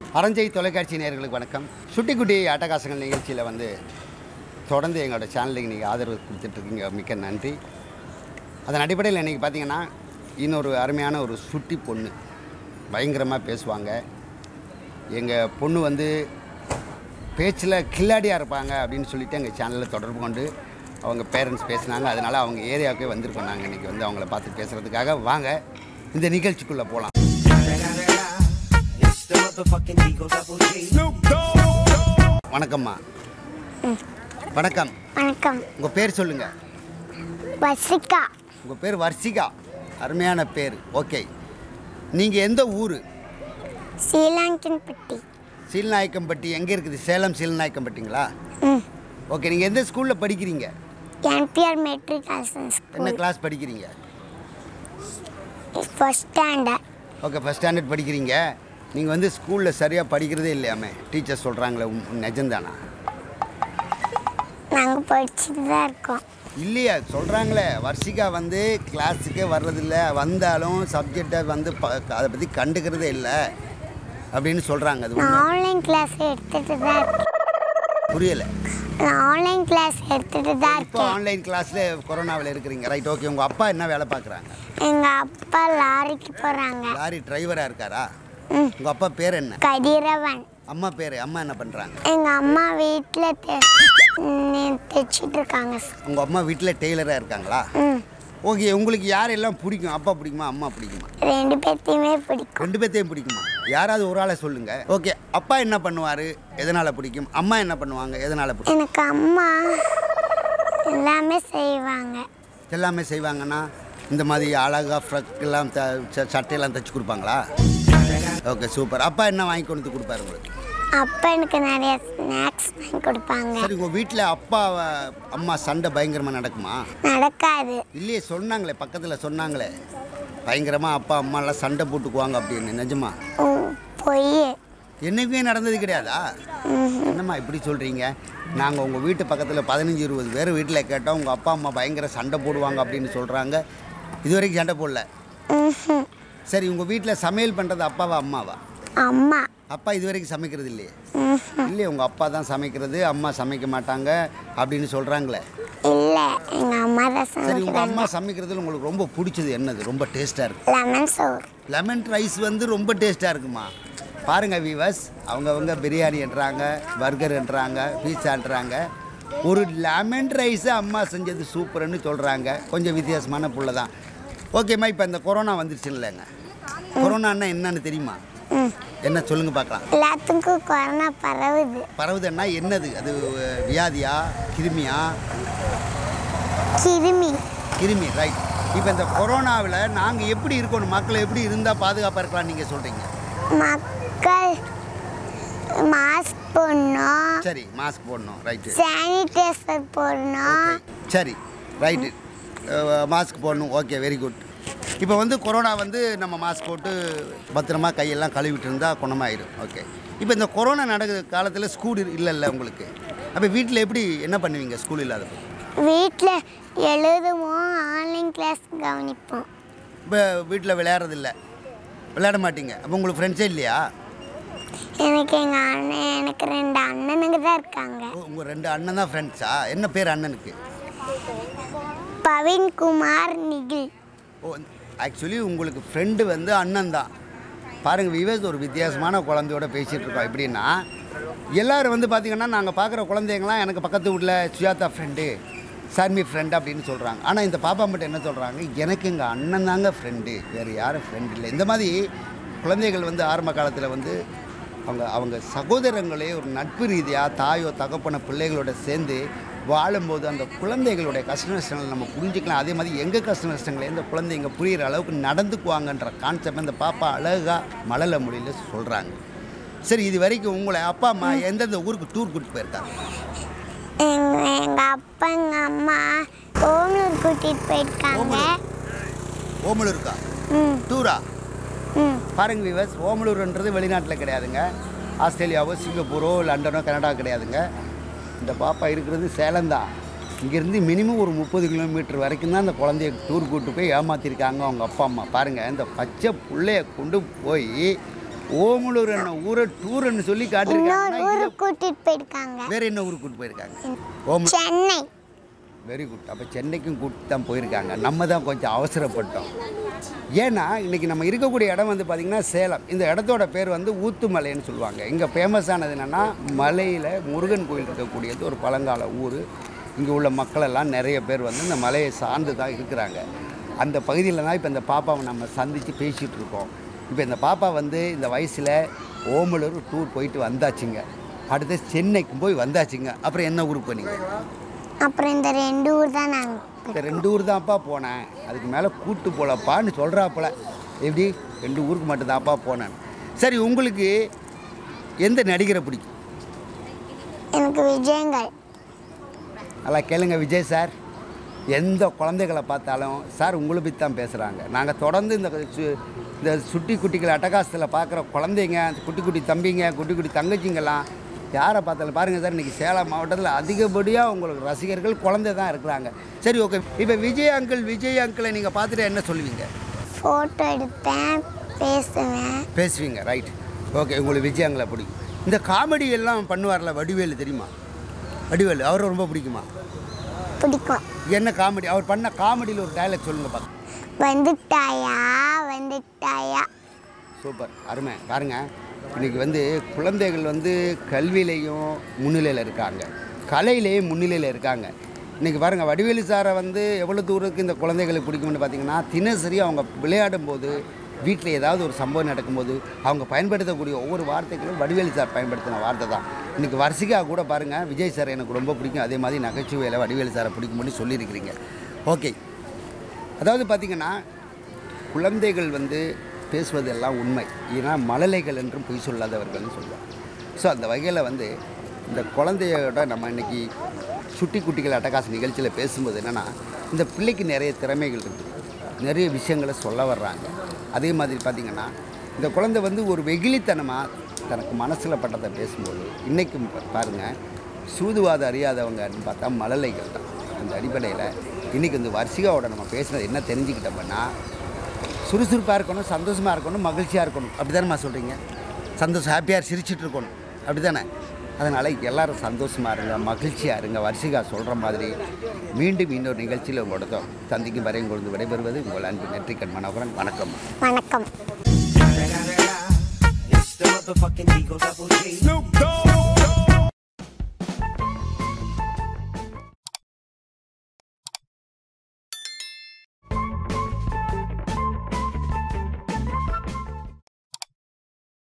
அரஞ்சை தொலைக்காட்சி நேயர்களுக்கு வணக்கம் சுட்டி குட்டி அட்டகாசங்கள் நிகழ்ச்சியில் வந்து தொடர்ந்து எங்களோட சேனலுக்கு நீங்கள் ஆதரவு கொடுத்துட்ருக்கீங்க மிக்க நன்றி அதன் அடிப்படையில் இன்றைக்கி பார்த்தீங்கன்னா இன்னொரு அருமையான ஒரு சுட்டி பொண்ணு பயங்கரமாக பேசுவாங்க எங்கள் பொண்ணு வந்து பேச்சில் கில்லாடியாக இருப்பாங்க அப்படின்னு சொல்லிட்டு எங்கள் சேனலில் தொடர்பு கொண்டு அவங்க பேரண்ட்ஸ் பேசினாங்க அதனால் அவங்க ஏரியாவுக்கே வந்திருக்கோம் நாங்கள் இன்றைக்கி வந்து அவங்கள பார்த்து பேசுகிறதுக்காக வாங்க இந்த நிகழ்ச்சிக்குள்ளே போகலாம் It's the motherfucking Eagle Double G. வணக்கம்மா வணக்கம் வணக்கம் உங்கள் பேர் சொல்லுங்கள் வசிகா உங்கள் பேர் வர்ஷிகா அருமையான பேர் ஓகே நீங்கள் எந்த ஊர் சீலாங்கன்பட்டி சீல்நாயக்கம்பட்டி எங்கே இருக்குது சேலம் சீல்நாயக்கம்பட்டிங்களா ம் ஓகே நீங்கள் எந்த ஸ்கூலில் படிக்கிறீங்க என்பிஆர் மெட்ரிகுலேஷன் என்ன ஸ்கூல் கிளாஸ் படிக்கிறீங்க first standard okay first standard படிக்கிறீங்க நீங்கள் வந்து ஸ்கூலில் சரியாக படிக்கிறதே இல்லையாமே டீச்சர் சொல்கிறாங்களே உம் நிஜம்தானா நாங்கள் படிச்சுட்டு தான் இருக்கோம் இல்லையா சொல்கிறாங்களே வர்ஷிகா வந்து கிளாஸுக்கே வர்றதில்ல வந்தாலும் சப்ஜெக்டை வந்து ப அதை பற்றி கண்டுக்கிறதே இல்லை அப்படின்னு சொல்கிறாங்க அது நான் உண்மை. ஆன்லைன் கிளாஸ் எடுத்துட்டு தான் இருக்கேன் புரியலை நான் ஆன்லைன் கிளாஸ் எடுத்துட்டு தான் இப்போ இருக்கேன் ஆன்லைன் கிளாஸில் கொரோனாவில் இருக்கிறீங்க ரைட் ஓகே உங்கள் அப்பா என்ன வேலை பார்க்குறாங்க எங்கள் அப்பா லாரிக்கு போகிறாங்க லாரி டிரைவராக இருக்காரா ம் உங்கள் அப்பா பேர் என்ன கதிரவன் அம்மா பேர் அம்மா என்ன பண்ணுறாங்க எங்கள் அம்மா வீட்டில் தைச்சிட்டு இருக்காங்க உங்கள் அம்மா வீட்டில் டெய்லராக இருக்காங்களா ம் ஓகே உங்களுக்கு யாரெல்லாம் பிடிக்கும் அப்பா பிடிக்குமா அம்மா பிடிக்குமா ரெண்டு பேர்த்தையுமே பிடிக்கும் ரெண்டு பேர்த்தையும் பிடிக்குமா யாராவது ஒரு ஆளை சொல்லுங்கள் ஓகே அப்பா என்ன பண்ணுவார் எதனால் பிடிக்கும் அம்மா என்ன பண்ணுவாங்க எதனால் பிடிக்கும் எனக்கு அம்மா எல்லாமே செய்வாங்க எல்லாமே செய்வாங்கன்னா இந்த மாதிரி அழகாக ஃப்ரக் எல்லாம் த ச- சட்டையெல்லாம் தைச்சி கொடுப்பாங்களா ஓகே சூப்பர் அப்பா என்ன வாங்கி கொண்டு வந்து கொடுப்பாரு உங்களுக்கு அப்பா எனக்கு நிறைய ஸ்நாக்ஸ் வாங்கி கொடுப்பாங்க சரி உங்கள் வீட்டில் அப்பா அஹ், அம்மா சண்டை பயங்கரமாக நடக்குமா நடக்காது இல்லையே சொன்னாங்களே பக்கத்தில் சொன்னாங்களே பயங்கரமாக அப்பா அம்மாலாம் சண்டை போட்டுக்குவாங்க அப்படின்னு நிஜமா உம், பொய் என்னைக்குமே நடந்தது கிடையாதா என்னம்மா இப்படி சொல்கிறீங்க நாங்கள் உங்கள் வீட்டு பக்கத்தில் பதினஞ்சு இருபது பேர் வீட்டில் கேட்டோம் உங்கள் அப்பா அம்மா பயங்கர சண்டை போடுவாங்க அப்படின்னு சொல்கிறாங்க இது வரைக்கும் சண்டை போடல ம்ஹும். சரி உங்கள் வீட்டில் சமையல் பண்ணுறது அப்பாவா அம்மாவா அம்மா அப்பா இது வரைக்கும் சமைக்கிறது இல்லையே ம்ஹும். இல்லையே உங்கள் அப்பா தான் சமைக்கிறது அம்மா சமைக்க மாட்டாங்க அப்படின்னு சொல்கிறாங்களே இல்லை எங்கள் அம்மா தான் சரி உங்கள் சமைக்கிறாங்க அம்மா சமைக்கிறதுல உங்களுக்கு ரொம்ப பிடிச்சது என்னது ரொம்ப டேஸ்ட்டாக இருக்குது லெமன் சோறு லெமன் ரைஸ் வந்து ரொம்ப டேஸ்ட்டாக இருக்குமா பாருங்க வீவர்ஸ் அவங்கவங்க பிரியாணின்றாங்க பர்கர்ன்றாங்க பீஸான்றாங்க ஒரு லெமன் ரைஸை அம்மா செஞ்சது சூப்பர்னு சொல்கிறாங்க கொஞ்சம் வித்தியாசமான புள்ள தான் ஓகேம்மா இப்போ இந்த கொரோனா வந்துருச்சு இல்லைங்க கொரோனான்னா என்னன்னு தெரியுமா ம் என்ன சொல்லுங்க பார்க்கலாம் எல்லாத்துக்கும் கொரோனா பரவுது பரவுதுன்னா என்னது அது அஹ், வியாதியா கிருமியா கிருமி கிருமி ரைட் இப்போ இந்த கொரோனாவில் நாங்கள் எப்படி இருக்கணும் மக்கள் எப்படி இருந்தால் பாதுகாப்பாக இருக்கலாம் நீங்கள் சொல்கிறீங்க மக்கள் மாஸ்க் போடணும் சரி மாஸ்க் போடணும் ரைட்டு சானிடைசர் போடணும் ஓகே சரி ரைட்டு மாஸ்க் போடணும் ஓகே வெரி குட் இப்போ வந்து கொரோனா வந்து நம்ம மாஸ்க் போட்டு பத்திரமா கையெல்லாம் கழுவிட்டு இருந்தால் குணமாயிடும் ஓகே இப்போ இந்த கொரோனா நடக்கிற காலத்தில் ஸ்கூல் இல்லைல்ல உங்களுக்கு அப்போ வீட்டில் எப்படி என்ன பண்ணுவீங்க ஸ்கூல் இல்லாதப்போ வீட்டில் எழுதுவோம் ஆன்லைன் கிளாஸ் கவனிப்போம் இப்போ வீட்டில் விளையாடுறதில்ல விளையாட மாட்டீங்க அப்போ உங்களுக்கு ஃப்ரெண்ட்ஸே இல்லையா எனக்கு எங்கள் அண்ணன் எனக்கு ரெண்டு அண்ணனுங்க தான் இருக்காங்க ஓ உங்கள் ரெண்டு அண்ணன் தான் ஃப்ரெண்ட்ஸா என்ன பேர் அண்ணனுக்கு பவின்குமார் நிகில் ஓ ஆக்சுவலி உங்களுக்கு ஃப்ரெண்டு வந்து அண்ணன் தான் பாருங்கள் விவேஸ் ஒரு வித்தியாசமான குழந்தையோட பேசிகிட்டு இருக்கோம் எப்படின்னா எல்லாரும் வந்து பார்த்திங்கன்னா நாங்கள் பார்க்குற குழந்தைங்களாம் எனக்கு பக்கத்து வீட்டில் சுஜாதா ஃப்ரெண்டு சர்மி ஃப்ரெண்டு அப்படின்னு சொல்கிறாங்க ஆனால் இந்த பாப்பா மட்டும் என்ன சொல்கிறாங்க எனக்கு எங்கள் அண்ணன் தாங்க ஃப்ரெண்டு வேறு யாரும் ஃப்ரெண்டு இல்லை இந்த மாதிரி குழந்தைகள் வந்து ஆரம்ப காலத்தில் வந்து அவங்க அவங்க சகோதரங்களே ஒரு நட்பு ரீதியாக தாயோ தகப்பன பிள்ளைகளோட சேர்ந்து வாழும்போது அந்த குழந்தைகளுடைய கஷ்ட நஷ்டங்களை நம்ம புரிஞ்சுக்கலாம் அதே மாதிரி எங்கள் கஷ்ட நஷ்டங்களை இந்த குழந்தைங்க புரிகிற அளவுக்கு நடந்துக்குவாங்கன்ற கான்செப்ட் அந்த பாப்பா அழகாக மழலை மொழியில் சொல்கிறாங்க சரி இது வரைக்கும் உங்களை அப்பா அம்மா எந்தெந்த ஊருக்கு டூர் கூட்டிட்டு போயிருக்காங்க எங்கள் எங்கள் அப்பா எங்கள் அம்மா ஓமலூர் கூட்டிகிட்டு போயிருக்காங்க ஓமலூருக்கா ம் டூரா ம் பாருங்க விவஸ் ஓமலூர்ன்றது வெளிநாட்டில் கிடையாதுங்க ஆஸ்திரேலியாவோ சிங்கப்பூரோ லண்டனோ கனடா கிடையாதுங்க இந்த பாப்பா இருக்கிறது சேலம் தான் இங்கேருந்து மினிமம் ஒரு முப்பது கிலோமீட்டர் வரைக்கும் தான் அந்த குழந்தைய டூர் கூட்டு போய் ஏமாற்றிருக்காங்க அவங்க அப்பா அம்மா பாருங்கள் இந்த பச்சை புள்ளைய கொண்டு போய் ஓமலூர் என்ன ஊரை டூர்னு சொல்லி இன்னொரு காட்டிருக்காங்க ஊருக்கு கூட்டிட்டு போயிருக்காங்க வேற என்ன ஊருக்கு கூட்டு போயிருக்காங்க ஓமலூர் சென்னை வெரி குட் அப்போ சென்னைக்கும் கூட்டு தான் போயிருக்காங்க நம்ம தான் கொஞ்சம் அவசரப்பட்டோம் ஏன்னா இன்றைக்கி நம்ம இருக்கக்கூடிய இடம் வந்து பார்த்திங்கன்னா சேலம் இந்த இடத்தோட பேர் வந்து ஊத்துமலைன்னு சொல்லுவாங்க இங்கே ஃபேமஸானது என்னென்னா மலையில் முருகன் கோயில் இருக்கக்கூடியது ஒரு பழங்கால ஊர் இங்கே உள்ள மக்கள் எல்லாம் நிறைய பேர் வந்து இந்த மலையை சார்ந்து தான் இருக்கிறாங்க அந்த பகுதியில் தான் இப்போ இந்த பாப்பாவை நம்ம சந்தித்து பேசிகிட்டு இருக்கோம் இப்போ இந்த பாப்பா வந்து இந்த வயசில் ஓமலூர் டூர் போயிட்டு வந்தாச்சுங்க அடுத்து சென்னைக்கும் போய் வந்தாச்சுங்க அப்புறம் என்ன ஊருக்கு போனீங்க அப்புறம் இந்த ரெண்டு ஊர் தான் நாங்கள் இந்த ரெண்டு ஊர் தான்ப்பா போனேன் அதுக்கு மேலே கூட்டு போலப்பான்னு சொல்கிறாப்புல எப்படி ரெண்டு ஊருக்கு மட்டும்தான்ப்பா போனேன் சரி உங்களுக்கு எந்த நடிகரை பிடிக்கும் எனக்கு விஜயங்கள் நல்லா கேளுங்க விஜய் சார் எந்த குழந்தைகளை பார்த்தாலும் சார் உங்களை பற்றி தான் பேசுகிறாங்க நாங்கள் தொடர்ந்து இந்த சு- இந்த சுட்டி குட்டிகள் அட்டகாசத்தில் பார்க்குற குழந்தைங்க அந்த குட்டி குட்டி தம்பிங்க குட்டி குட்டி தங்கச்சிங்கெல்லாம் யாரை பார்த்தாலும் பாருங்கள் சார் இன்றைக்கி சேலம் மாவட்டத்தில் அதிகப்படியாக உங்களுக்கு ரசிகர்கள் குழந்தை தான் இருக்கிறாங்க சரி ஓகே இப்போ விஜய் அங்கிள் விஜய் அங்கிளை நீங்கள் பார்த்துட்டு என்ன சொல்லுவீங்க ஃபோட்டோ எடுப்பேன் பேசுவேன் பேசுவீங்க ரைட் ஓகே உங்களுக்கு விஜய் அங்கிளை பிடிக்கும் இந்த காமெடி எல்லாம் பண்ணுவார்ல வடிவேலு தெரியுமா வடிவேலு அவரை ரொம்ப பிடிக்குமா பிடிக்கும் என்ன காமெடி அவர் பண்ண காமெடியில் ஒரு டயலாக் சொல்லுங்க பார்க்க வந்துட்டாயா வந்துட்டாயா சூப்பர் அருமை பாருங்க இன்னைக்கு வந்து குழந்தைகள் வந்து கல்வியிலையும் முன்னிலையில் இருக்காங்க கலையிலையும் முன்னிலையில் இருக்காங்க இன்றைக்கி பாருங்கள் வடிவேலு சாரை வந்து எவ்வளோ தூரத்துக்கு இந்த குழந்தைகளுக்கு பிடிக்கும்னு பார்த்தீங்கன்னா தினசரி அவங்க விளையாடும் போது வீட்டில் ஏதாவது ஒரு சம்பவம் நடக்கும்போது அவங்க பயன்படுத்தக்கூடிய ஒவ்வொரு வார்த்தைகளும் வடிவேலு சார் பயன்படுத்தின வார்த்தை தான் இன்றைக்கி வரிசைக்காக கூட பாருங்கள் விஜய் சார் எனக்கு ரொம்ப பிடிக்கும் அதே மாதிரி நகைச்சுவையில் வடிவேலு சாரை பிடிக்கும்னு சொல்லியிருக்கிறீங்க ஓகே அதாவது பார்த்திங்கன்னா குழந்தைகள் வந்து பேசுவதெல்லாம் உண்மை ஏன்னா மழலைகள் என்றும் பொய் சொல்லாதவர்கள்னு சொல்லுவாங்க ஸோ அந்த வகையில் வந்து இந்த குழந்தையோட நம்ம இன்னைக்கு சுட்டி குட்டிகள் அட்டகாச நிகழ்ச்சியில் பேசும்போது என்னென்னா இந்த பிள்ளைக்கு நிறைய திறமைகள் இருக்குது நிறைய விஷயங்களை சொல்ல வர்றாங்க அதே மாதிரி பார்த்திங்கன்னா இந்த குழந்தை வந்து ஒரு வெகுளித்தனமாக தனக்கு மனசில் பட்டதை பேசும்போது இன்றைக்கும் பாருங்கள் சூதுவாத அறியாதவங்கன்னு பார்த்தா மழலைகள் தான் அந்த அடிப்படையில் இன்றைக்கி இந்த வர்ஷிகாவோட நம்ம பேசுனது என்ன தெரிஞ்சுக்கிட்டோம்னா சுறுசுறுப்பாக இருக்கணும் சந்தோஷமாக இருக்கணும் மகிழ்ச்சியாக இருக்கணும் அப்படி தானேம்மா சொல்கிறீங்க சந்தோஷம் ஹாப்பியாக சிரிச்சிட்டு இருக்கணும் அப்படி தானே அதனால் எல்லாரும் சந்தோஷமாக இருங்க மகிழ்ச்சியாக இருங்க வர்ஷிகா சொல்கிற மாதிரி மீண்டும் இன்னொரு நிகழ்ச்சியில் உங்களோட சந்திக்கும் வரை உங்களுக்கு விடைபெறுவது உங்கள் அன்பு நெற்றிக்கண் மனோகரன் வணக்கம் வணக்கம் It's the motherfucking Eagle Double G. Snoop Dogg.